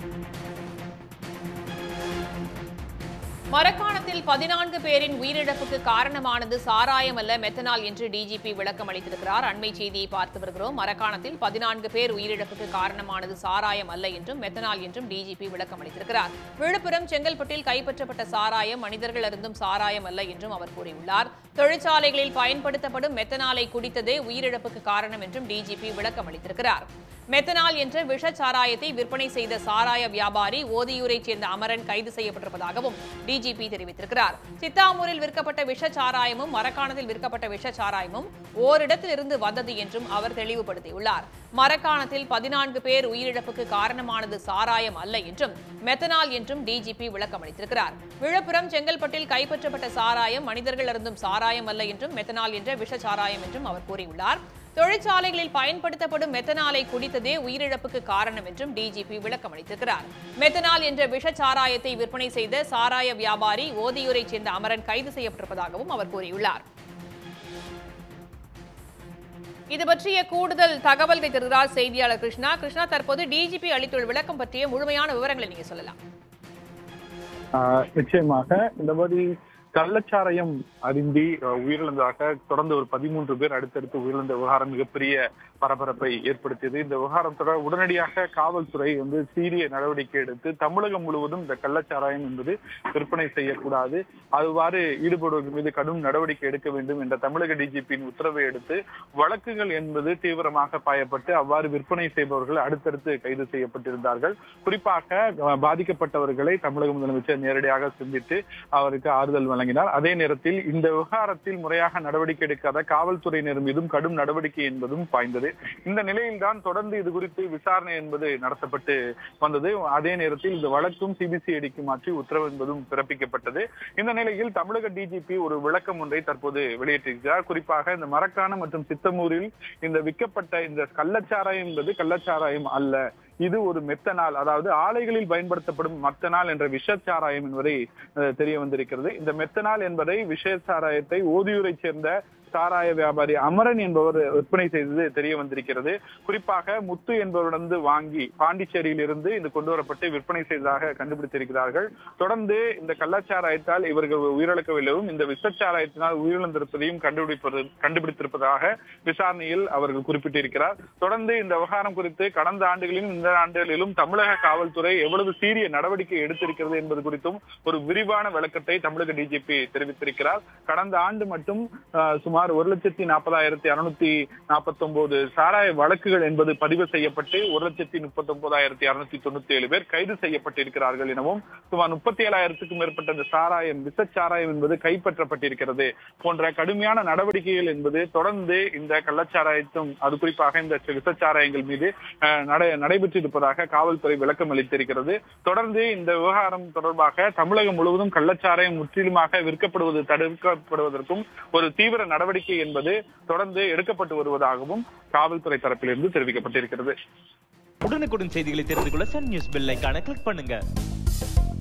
மரக்காணத்தில் பதினான்கு பேரின் உயிரிழப்புக்கு காரணமானது சாராயம் அல்ல மெத்தனால் என்று டிஜிபி விளக்கம் அளித்திருக்கிறார் அண்மை செய்தியை பார்த்து வருகிறோம் மரக்காணத்தில் பதினான்கு பேர் உயிரிழப்புக்கு காரணமானது சாராயம் அல்ல என்றும் மெத்தனால் என்றும் டிஜிபி விளக்கம் அளித்திருக்கிறார் விழுப்புரம் செங்கல்பட்டில் கைப்பற்றப்பட்ட சாராயம் மனிதர்கள் அருந்தும் சாராயம் அல்ல என்றும் அவர் கூறியுள்ளார் தொழிற்சாலைகளில் பயன்படுத்தப்படும் மெத்தனாலை குடித்ததே உயிரிழப்புக்கு காரணம் என்றும் டிஜிபி விளக்கம் அளித்திருக்கிறார் மெத்தனால் என்ற விஷ சாராயத்தை விற்பனை செய்த சாராய வியாபாரி ஓதியூரைச் சேர்ந்த அமரன் கைது செய்யப்பட்டிருப்பதாகவும் டிஜிபி தெரிவித்திருக்கிறார் சித்தாமூரில் விற்கப்பட்ட விஷ சாராயமும் மரக்காணத்தில் விற்கப்பட்ட விஷ சாராயமும் ஓரிடத்திலிருந்து வந்தது என்றும் அவர் தெளிவுபடுத்தியுள்ளார் மரக்காணத்தில் பதினான்கு பேர் உயிரிழப்புக்கு காரணமானது சாராயம் அல்ல என்றும் மெத்தனால் என்றும் டிஜிபி விளக்கம் அளித்திருக்கிறார் விழுப்புரம் செங்கல்பட்டில் கைப்பற்றப்பட்ட சாராயம் மனிதர்கள் அருந்தும் சாராயம் அல்ல என்றும் மெத்தனால் என்ற விஷ சாராயம் என்றும் அவர் கூறியுள்ளார் தொழிற்சாலைகளில் பயன்படுத்தப்படும் மெத்தனாலை குடித்ததே உயிரிழப்புக்கு காரணம் என்றும் டிஜிபி விளக்கம் அளித்திருக்கிறார் மெத்தனால் என்ற விஷ சாராயத்தை விற்பனை செய்த சாராய வியாபாரி ஓதியூரைச் சேர்ந்த அமரன் கைது செய்யப்பட்டிருப்பதாகவும் அவர் கூறியுள்ளார் இது பற்றிய கூடுதல் தகவல்களை தருகிறார் செய்தியாளர் கிருஷ்ணா கிருஷ்ணா தற்போது டிஜிபி அளித்துள்ள விளக்கம் பற்றிய முழுமையான விவரங்களை நீங்க சொல்லலாம் ஆஹ் நிச்சயமாக இந்த மாதிரி கள்ளச்சாராயம் அருந்தி அஹ், உயிரிழந்ததாக தொடர்ந்து ஒரு பதிமூன்று பேர் அடுத்தடுத்து உயிரிழந்த விவகாரம் மிகப்பெரிய பரபரப்பை ஏற்படுத்தியது இந்த விவகாரம் தொடர் உடனடியாக காவல்துறை வந்து சீரிய நடவடிக்கை எடுத்து தமிழகம் முழுவதும் இந்த கள்ளச்சாராயம் என்பது விற்பனை செய்யக்கூடாது அவ்வாறு ஈடுபடுவதன் மீது கடும் நடவடிக்கை எடுக்க வேண்டும் என்ற தமிழக டிஜிபியின் உத்தரவை எடுத்து வழக்குகள் என்பது தீவிரமாக பாயப்பட்டு அவ்வாறு விற்பனை செய்பவர்கள் அடுத்தடுத்து கைது செய்யப்பட்டிருந்தார்கள் குறிப்பாக அஹ், பாதிக்கப்பட்டவர்களை தமிழக முதலமைச்சர் நேரடியாக சந்தித்து அவருக்கு ஆறுதல் வழங்கினார் அதே நேரத்தில் இந்த விவகாரத்தில் முறையாக நடவடிக்கை எடுக்காத காவல்துறையினர் மீதும் கடும் நடவடிக்கை என்பதும் பாய்ந்தது இந்த நிலையில்தான் தொடர்ந்து இது குறித்து விசாரணை என்பது நடத்தப்பட்டு வந்தது அதே நேரத்தில் இந்த வழக்கும் சிபிசிஐடிக்கு மாற்றி உத்தரவு என்பதும் பிறப்பிக்கப்பட்டது இந்த நிலையில் தமிழக டிஜிபி ஒரு விளக்கம் ஒன்றை தற்போது வெளியிட்டிருக்கிறார் குறிப்பாக இந்த மரக்காணம் மற்றும் சித்தமூரில் இந்த விற்கப்பட்ட இந்த கள்ளச்சாராயம் என்பது கள்ளச்சாராயம் அல்ல இது ஒரு மெத்தனால் அதாவது ஆலைகளில் பயன்படுத்தப்படும் மத்தனால் என்ற விஷச்சாராயம் என்பதை அஹ், தெரிய வந்திருக்கிறது இந்த மெத்தனால் என்பதை விஷச்சாராயத்தை ஓதியூரைச் சேர்ந்த சாராய வியாபாரி அமரன் என்பவர் விற்பனை செய்தது தெரிய வந்திருக்கிறது குறிப்பாக முத்து என்பவரிடந்து வாங்கி பாண்டிச்சேரியில் இருந்து இது கொண்டு வரப்பட்டு விற்பனை செய்ததாக கண்டுபிடித்திருக்கிறார்கள் தொடர்ந்து இந்த கள்ளச்சாராயத்தால் இவர்கள் உயிரிழக்கவில்லையும் இந்த விஷச்சாராயத்தினால் உயிரிழந்திருப்பதையும் கண்டுபிடிப்பது கண்டுபிடித்திருப்பதாக விசாரணையில் அவர்கள் குறிப்பிட்டிருக்கிறார் தொடர்ந்து இந்த விவகாரம் குறித்து கடந்த ஆண்டுகளிலும் இந்த ஆண்டுகளிலும் தமிழக காவல்துறை எவ்வளவு சீரிய நடவடிக்கை எடுத்திருக்கிறது என்பது குறித்தும் ஒரு விரிவான விளக்கத்தை தமிழக டிஜிபி தெரிவித்திருக்கிறார் கடந்த ஆண்டு மட்டும் ஆஹ், சுமார் ஒரு லட்சத்தி நாற்பதாயிரத்தி அறுநூத்தி நாற்பத்தி ஒன்பது சாராய வழக்குகள் என்பது பதிவு செய்யப்பட்டு ஒரு லட்சத்தி முப்பத்தி ஒன்பதாயிரத்தி அறுநூத்தி தொண்ணூத்தி ஏழு பேர் கைது செய்யப்பட்டிருக்கிறார்கள் எனவும் சுமார் முப்பத்தி ஏழாயிரத்துக்கும் மேற்பட்ட இந்த சாராயம் விசச்சாராயம் என்பது கைப்பற்றப்பட்டிருக்கிறது போன்ற கடுமையான நடவடிக்கைகள் என்பது தொடர்ந்து இந்த கள்ளச்சாராயத்தும் அது குறிப்பாக இந்த விசச்சாராயங்கள் மீது அஹ், நடை- நடைபெற்றிருப்பதாக காவல்துறை விளக்கம் அளித்திருக்கிறது தொடர்ந்து இந்த விவகாரம் தொடர்பாக தமிழகம் முழுவதும் கள்ளச்சாராயம் முற்றிலுமாக விற்கப்படுவது தடுக்கப்படுவதற்கும் ஒரு தீவிர நடவடிக்கை என்பது தொடர்ந்து எடுக்கப்பட்டு வருவதாகவும் காவல்துறை தரப்பிலிருந்து தெரிவிக்கப்பட்டிருக்கிறது உடனுக்குடன் செய்திகளை தெரிந்து கொள்ள சன் நியூஸ் பெல் ஐகானை கிளிக் பண்ணுங்க